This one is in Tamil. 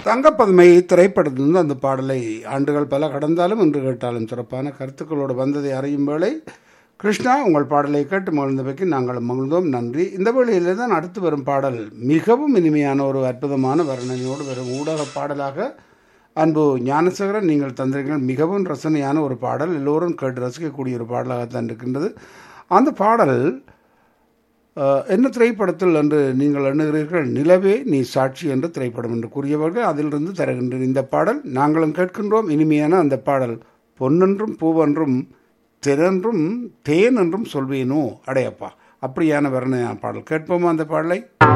தங்கப்பதுமை திரைப்படத்திலிருந்து அந்த பாடலை ஆண்டுகள் பல கடந்தாலும் இன்று கேட்டாலும் சிறப்பான கருத்துக்களோடு வந்ததை அறியும் வேளை கிருஷ்ணா உங்கள் பாடலை கேட்டு மகிழ்ந்தவைக்கு நாங்கள் மகிழ்ந்தோம் நன்றி இந்த வேளையிலே தான் அடுத்து வரும் பாடல் மிகவும் இனிமையான ஒரு அற்புதமான வர்ணனையோடு வரும் ஊடக பாடலாக அன்பு ஞானசேகரன் நீங்கள் தந்திரங்கள் மிகவும் ரசனையான ஒரு பாடல் எல்லோரும் கேட்டு ரசிக்கக்கூடிய ஒரு பாடலாகத்தான் இருக்கின்றது அந்த பாடல் அஹ், என்ன திரைப்படத்தில் என்று நீங்கள் எண்ணுகிறீர்கள் நிலவே நீ சாட்சி என்ற திரைப்படம் என்று கூறியவர்கள் அதிலிருந்து தருகின்ற இந்த பாடல் நாங்களும் கேட்கின்றோம் இனிமையான அந்த பாடல் பொன்னென்றும் பூவென்றும் திறன்றும் தேன் என்றும் சொல்வேனோ அடையப்பா அப்படியான வர்ணனையான பாடல் கேட்போமா அந்த பாடலை